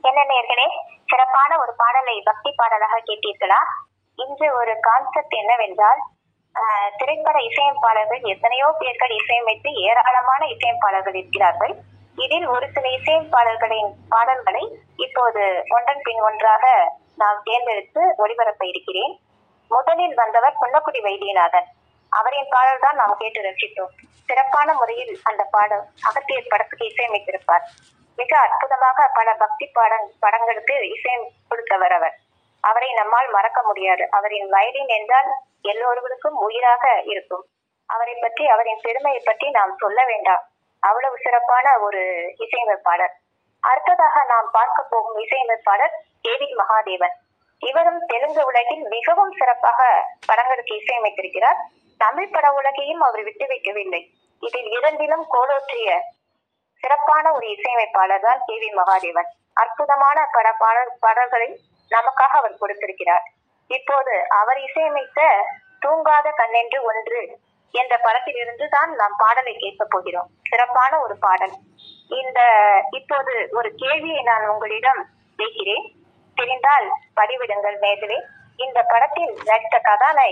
என்ன நேர்களே சிறப்பான ஒரு பாடலை பக்தி பாடலாக கேட்டீர்களா இன்று ஒரு கான்செப்ட் என்னவென்றால் ஆஹ், திரைப்பட இசையமைப்பாளர்கள் எத்தனையோ பேர்கள் இசையமைத்து ஏராளமான இசையமைப்பாளர்கள் இருக்கிறார்கள் இதில் ஒரு சில இசையமைப்பாளர்களின் பாடல்களை இப்போது ஒன்றன் பின் ஒன்றாக நாம் தேர்ந்தெடுத்து ஒளிபரப்ப இருக்கிறேன் முதலில் வந்தவர் குன்னக்குடி வைத்தியநாதன் அவரின் பாடல் தான் நாம் கேட்டு ரசித்தோம் சிறப்பான முறையில் அந்த பாடல் அகத்தியர் படத்துக்கு இசையமைத்திருப்பார் மிக அற்புதமாக பல பக்தி பாடங் படங்களுக்கு இசையம் கொடுத்தவர் அவர் அவரை நம்மால் மறக்க முடியாது அவரின் வயலின் என்றால் எல்லோருவருக்கும் உயிராக இருக்கும் அவரை பற்றி அவரின் பெருமையை பற்றி நாம் சொல்ல வேண்டாம் அவ்வளவு சிறப்பான ஒரு இசையமைப்பாளர் அடுத்ததாக நாம் பார்க்க போகும் இசையமைப்பாளர் கேவி மகாதேவன் இவரும் தெலுங்கு உலகில் மிகவும் சிறப்பாக படங்களுக்கு இசையமைத்திருக்கிறார் தமிழ் பட உலகையும் அவர் விட்டு வைக்கவில்லை இதில் இரண்டிலும் கோலோற்றிய சிறப்பான ஒரு இசையமைப்பாளர் தான் கே வி மகாதேவன் அற்புதமான பட பாடல் பாடல்களை நமக்காக அவர் கொடுத்திருக்கிறார் இப்போது அவர் இசையமைத்த தூங்காத கண்ணென்று ஒன்று என்ற படத்திலிருந்து தான் நாம் பாடலை கேட்க போகிறோம் சிறப்பான ஒரு பாடல் இந்த இப்போது ஒரு கேள்வியை நான் உங்களிடம் கேட்கிறேன் தெரிந்தால் பதிவிடுங்கள் நேர்களே இந்த படத்தில் நடித்த கதாநாயகி